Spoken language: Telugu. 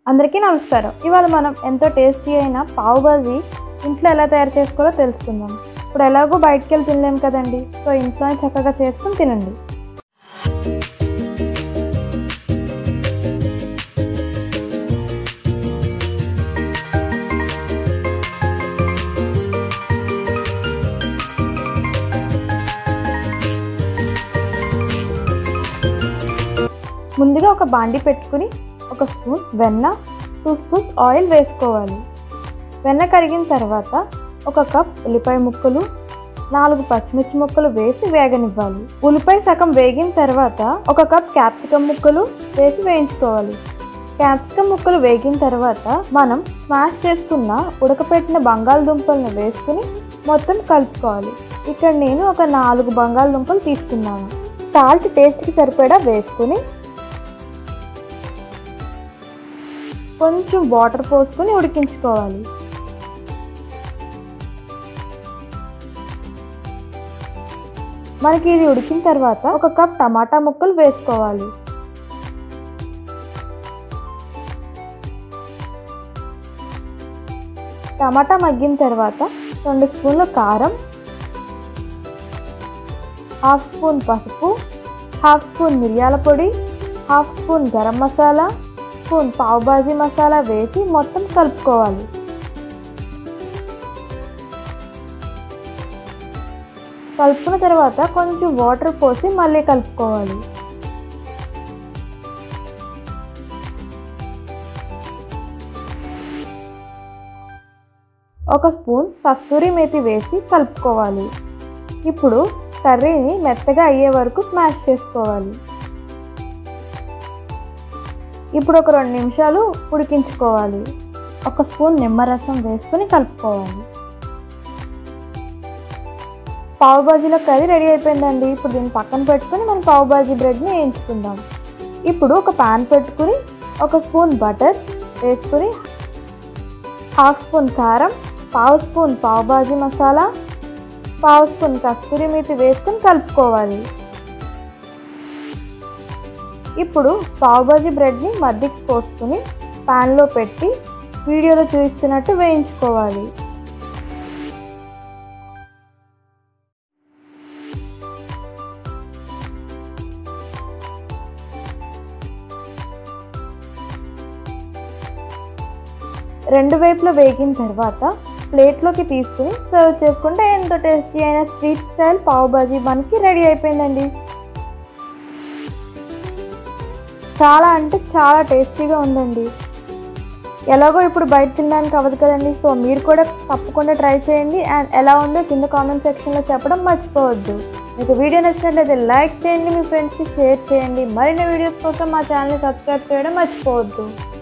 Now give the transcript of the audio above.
అందరికీ నమస్కారం ఇవాళ మనం ఎంతో టేస్టీ అయిన పావు బాజీ ఇంట్లో ఎలా తయారు చేసుకోవాలో తెలుసుకుందాం ఇప్పుడు ఎలాగో బయటికి వెళ్ళి తినలేం కదండి సో ఇంట్లోనే చక్కగా చేసుకుని తినండి ముందుగా ఒక బాండి పెట్టుకుని ఒక స్పూన్ వెన్న టూ స్పూన్స్ ఆయిల్ వేసుకోవాలి వెన్న కరిగిన తర్వాత ఒక కప్ ఉల్లిపాయ ముక్కలు నాలుగు పచ్చిమిర్చి ముక్కలు వేసి వేగనివ్వాలి ఉల్లిపాయ సగం వేగిన తర్వాత ఒక కప్ క్యాప్సికమ్ ముక్కలు వేసి వేయించుకోవాలి క్యాప్సికమ్ ముక్కలు వేగిన తర్వాత మనం స్మాష్ చేసుకున్న ఉడకపెట్టిన బంగాళదుంపలను వేసుకుని మొత్తం కలుపుకోవాలి ఇక్కడ నేను ఒక నాలుగు బంగాళదుంపలు తీసుకున్నాను సాల్ట్ టేస్ట్కి సరిపడా వేసుకుని కొంచెం వాటర్ పోసుకొని ఉడికించుకోవాలి మనకి ఇది ఉడికిన తర్వాత ఒక కప్ టమాటా ముక్కలు వేసుకోవాలి టమాటా మగ్గిన తర్వాత రెండు స్పూన్ల కారం హాఫ్ స్పూన్ పసుపు హాఫ్ స్పూన్ మిరియాల పొడి half spoon garam masala spoon pav bhaji masala వేసి మొత్తం కలుపుకోవాలి కలుపుకున్న తర్వాత కొంచెం వాటర్ పోసి మళ్ళీ కలుపుకోవాలి ఒక స్పూన్ కస్తూరి మేతి వేసి కలుపుకోవాలి ఇప్పుడు కర్రీని మెత్తగా అయ్యే వరకు స్మాష్ చేసుకోవాలి ఇప్పుడు ఒక రెండు నిమిషాలు ఉడికించుకోవాలి ఒక స్పూన్ నిమ్మరసం వేసుకొని కలుపుకోవాలి పావు బాజీలో కర్రీ రెడీ అయిపోయిందండి ఇప్పుడు దీన్ని పక్కన పెట్టుకొని మనం పావు బాజీ బ్రెడ్ని వేయించుకుందాం ఇప్పుడు ఒక పాన్ పెట్టుకుని ఒక స్పూన్ బటర్ వేసుకుని హాఫ్ స్పూన్ కారం పావు స్పూన్ పావు బాజీ మసాలా పావు స్పూన్ కస్తూరి మేతి వేసుకొని కలుపుకోవాలి ఇప్పుడు పావుబాజీ బ్రెడ్ని మధ్యకి పోసుకుని ప్యాన్లో పెట్టి వీడియోలో చూపిస్తున్నట్టు వేయించుకోవాలి రెండు వైపులా వేగిన తర్వాత ప్లేట్లోకి తీసుకుని సర్వ్ చేసుకుంటే ఎంతో టేస్టీ అయిన స్ట్రీట్ స్టైల్ పావు బాజీ మనకి రెడీ అయిపోయిందండి చాలా అంటే చాలా టేస్టీగా ఉందండి ఎలాగో ఇప్పుడు బయట తినడానికి అవ్వదు కదండి సో మీరు కూడా తప్పకుండా ట్రై చేయండి అండ్ ఎలా ఉందో కింద కామెంట్ సెక్షన్లో చెప్పడం మర్చిపోవద్దు మీకు వీడియో నచ్చినట్లయితే లైక్ చేయండి మీ ఫ్రెండ్స్కి షేర్ చేయండి మరిన్ని వీడియోస్ కోసం మా ఛానల్ని సబ్స్క్రైబ్ చేయడం మర్చిపోవద్దు